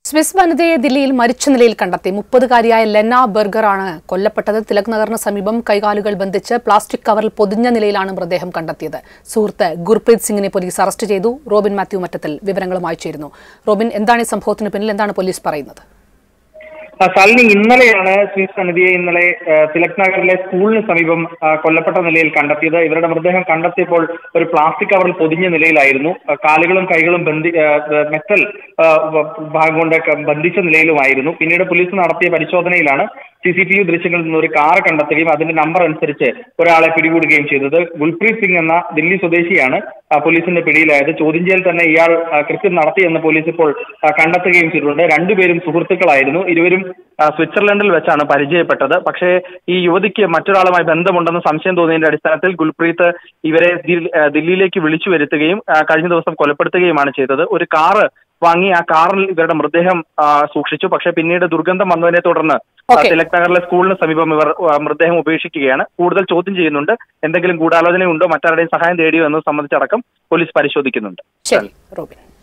Swiss വനിതയെ ദില്ലിയിൽ മരിച്ച നിലയിൽ കണ്ടെത്തി മുപ്പതുകാരിയായ ലെന ബർഗറാണ് കൊല്ലപ്പെട്ടത് തിലക് നഗറിന് സമീപം കൈകാലുകൾ ബന്ധിച്ച് പ്ലാസ്റ്റിക് കവറിൽ പൊതിഞ്ഞ നിലയിലാണ് മൃതദേഹം കണ്ടെത്തിയത് സുഹൃത്ത് ഗുർപ്രീത് സിംഗിനെ പോലീസ് അറസ്റ്റ് ചെയ്തു റോബിൻ മാത്യു മറ്റത്തിൽ വിവരങ്ങളുമായി ചേരുന്നു റോബിൻ എന്താണ് ഈ സംഭവത്തിന് പിന്നിൽ എന്താണ് പോലീസ് പറയുന്നത് ആ, ശാലിനി ഇന്നലെയാണ് സ്വിസ് സന്നിധിയെ ഇന്നലെ ആ, തിലക് നഗറിലെ സ്കൂളിന് സമീപം ആ, കൊല്ലപ്പെട്ട നിലയിൽ കണ്ടെത്തിയത് ഇവരുടെ മൃതദേഹം കണ്ടെത്തിയപ്പോൾ ഒരു പ്ലാസ്റ്റിക് കവറിൽ പൊതിഞ്ഞ നിലയിലായിരുന്നു ആ, കാലുകളും കൈകളും ബന്ധി ആ, മെറ്റൽ ആ, വ- ഭാഗം കൊണ്ട് ക- ബന്ധിച്ച നിലയിലുമായിരുന്നു പിന്നീട് പോലീസ് നടത്തിയ പരിശോധനയിലാണ് സി സി ടി വി ദൃശ്യങ്ങളിൽ നിന്ന് ഒരു കാർ കണ്ടെത്തുകയും അതിന്റെ നമ്പർ അനുസരിച്ച് ഒരാളെ പിടികൂടുകയും ചെയ്തത് ഗുൽപ്രീത് സിംഗ് എന്ന ദില്ലി സ്വദേശിയാണ് ആ, പോലീസിന്റെ പിടിയിലായത് ചോദ്യം ചെയ്യൽ തന്നെ ഇയാൾ ആ, കൃത്യം നടത്തിയെന്ന് പോലീസ് ഇപ്പോൾ ആ, കണ്ടെത്തുകയും ചെയ്തിട്ടുണ്ട് രണ്ടുപേരും സുഹൃത്തുക്കളായിരുന്നു ഇരുവരും ആ, സ്വിറ്റ്സർലൻഡിൽ വെച്ചാണ് പരിചയപ്പെട്ടത് പക്ഷേ ഈ യുവതിക്ക് മറ്റൊരാളുമായി ബന്ധമുണ്ടെന്ന് സംശയം തോന്നിയതിന്റെ അടിസ്ഥാനത്തിൽ ഗുൽപ്രീത് ഇവരെ ദിൽ- ആ, ദില്ലിയിലേക്ക് വിളിച്ചു വരുത്തുകയും ആ, കഴിഞ്ഞ ദിവസം കൊലപ്പെടുത്തുകയുമാണ് ചെയ്തത് ഒരു കാറ് വാങ്ങി ആ കാറിൽ ഇവരുടെ മൃതദേഹം ആ, സൂക്ഷിച്ചു പക്ഷേ പിന്നീട് ദുർഗന്ധം വന്നതിനെ തുടർന്ന് ആ, Okay. തിലക് നഗറിലെ സ്കൂളിന് സമീപം ഇവർ ആ, മൃതദേഹം ഉപേക്ഷിക്കുകയാണ് കൂടുതൽ ചോദ്യം ചെയ്യുന്നുണ്ട് എന്തെങ്കിലും ഗൂഢാലോചനയുണ്ടോ മറ്റാരുടെയും സഹായം തേടിയോ എന്നത് സംബന്ധിച്ചടക്കം പോലീസ് പരിശോധിക്കുന്നുണ്ട് ശരി റോബിൻ